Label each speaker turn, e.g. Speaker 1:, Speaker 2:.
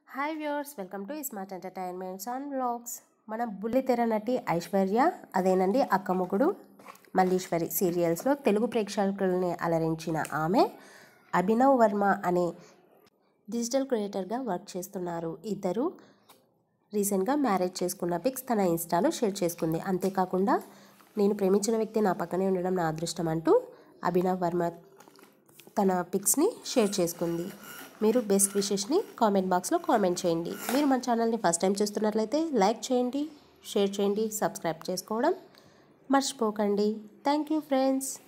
Speaker 1: hi viewers welcome to smart entertainments on vlogs మన బుల్లితెర నటి ఐశ్వర్య అదేనండి అక్కముగుడు మల్లీశ్వరి సీరియల్స్లో తెలుగు ప్రేక్షకుల్ని అలరించిన ఆమె అభినవ్ వర్మ అనే డిజిటల్ క్రియేటర్గా వర్క్ చేస్తున్నారు ఇద్దరు రీసెంట్గా మ్యారేజ్ చేసుకున్న పిక్స్ తన ఇన్స్టాలో షేర్ చేసుకుంది అంతేకాకుండా నేను ప్రేమించిన వ్యక్తి నా పక్కనే ఉండడం నా అదృష్టం అంటూ అభినవ్ వర్మ తన పిక్స్ని షేర్ చేసుకుంది మీరు బెస్ట్ విషెస్ని కామెంట్ బాక్స్లో కామెంట్ చేయండి మీరు మన ఛానల్ని ఫస్ట్ టైం చూస్తున్నట్లయితే లైక్ చేయండి షేర్ చేయండి సబ్స్క్రైబ్ చేసుకోవడం మర్చిపోకండి థ్యాంక్ యూ ఫ్రెండ్స్